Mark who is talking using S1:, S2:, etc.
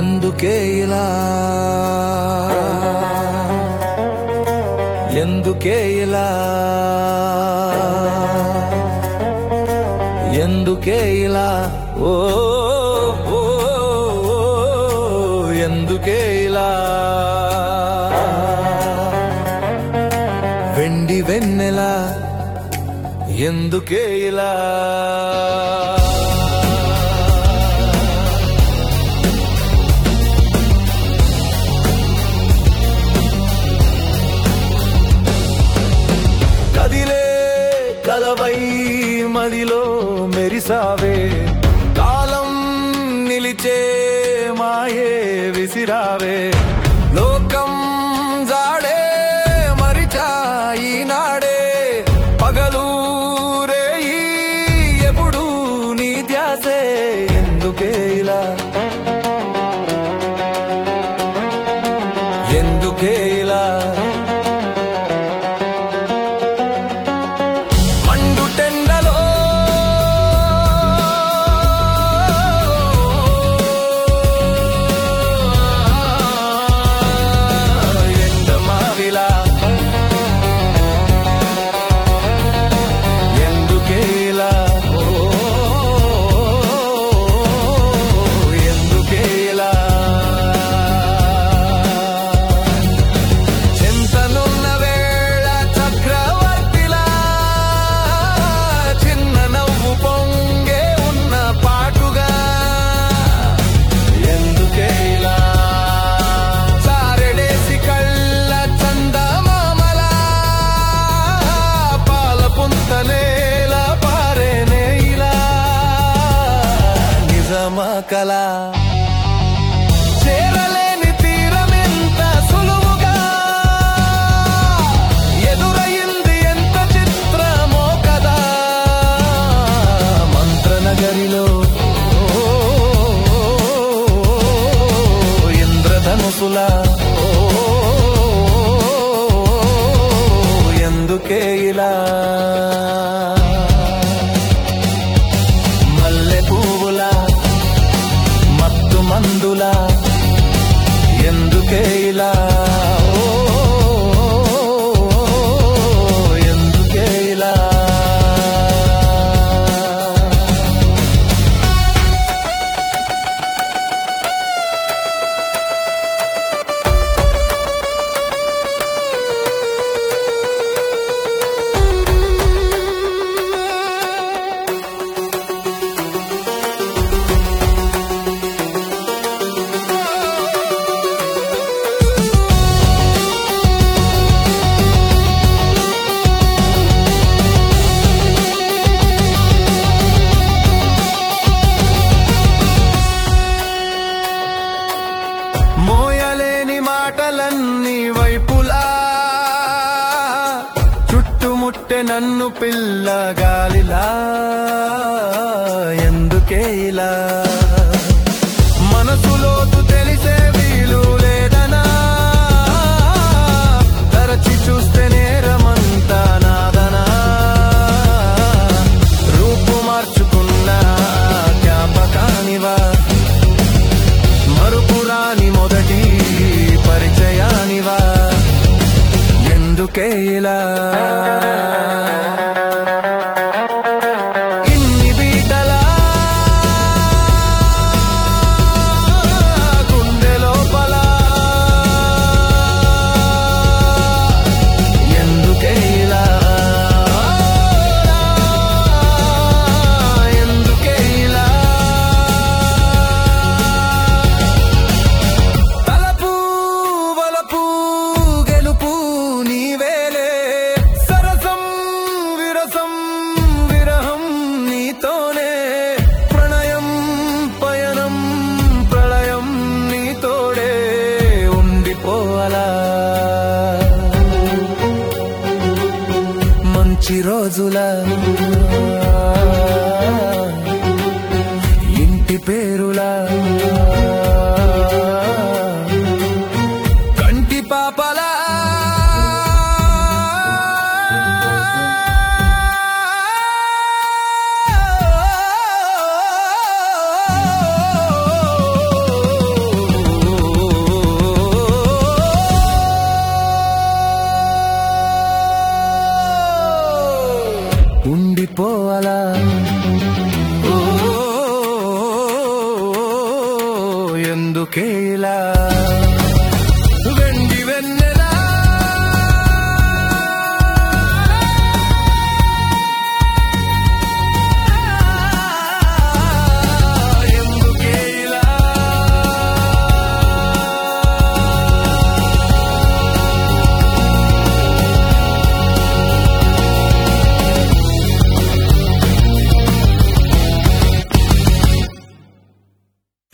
S1: ఎందుకే ఇలా ఎందుకే ఇలా ఎందుకే ఇలా ఓ ఓ, ఓ, ఎందుకే ఇలా వెండి వెన్నెలా ఎందుకే ఇలా కదిలే కలవై మదిలో మెరిసావే కాలం నిలిచే మాయే విసిరావే లోకం జాడే మరిచాయి నాడే పగలు రేయి ఎప్పుడు నీ ధ్యాసే ఎందుకే ఇలా ఎందుకే ఇలా మండు టెండలో ఎండమావిలా ఎందుకేలా ఓ ఎందుకేలా చింతనున్న వేళ చక్రవర్తిలా చిన్న నవ్వు పొంగే ఉన్న పాటుగా ఎందుకే ఇలా సారెడేసి కళ్ళ చందమామలా పాల పుంతలేలా పారేనే ఇలా నిజమా కలా చేరలేని తీరమెంత సులువుగా ఎదురయింది ఎంత చిత్రమో కదా మంత్రనగరిలో ఇంద్రధనుసుల ఎందుకే ఇలా మల్లె పువ్వులా మత్తు మందులా ఎందుకే ఇలా ఓ, ఎందుకే ఇలా మోయలేని మాటలన్నీ వైపులా చుట్టుముట్టె నన్ను పిల్లగాలిలా ఎందుకే ఇలా మనసులోతు తెలిసే వీలు లేదనా తరచి చూస్తే నేరమంతా నాదనా రూపు మార్చుకున్న జ్ఞాపకానివా మరుపురాని మొదటి పరిచయానివా ఎందుకే ఇలా ఇన్ని బీటలా గుండె లోపల ఎందుకే ఇలా ఎందుకే ఇలా తలపు వలపు గెలుపు నీవేలే సరసం విరసం విరహం నీతోనే ప్రణయం పయనం ప్రళయం నీతోడే ఉండిపోవాలా మంచి రోజుల ఇంటి పేరులా కంటి పాపలా అందుకే ఇలా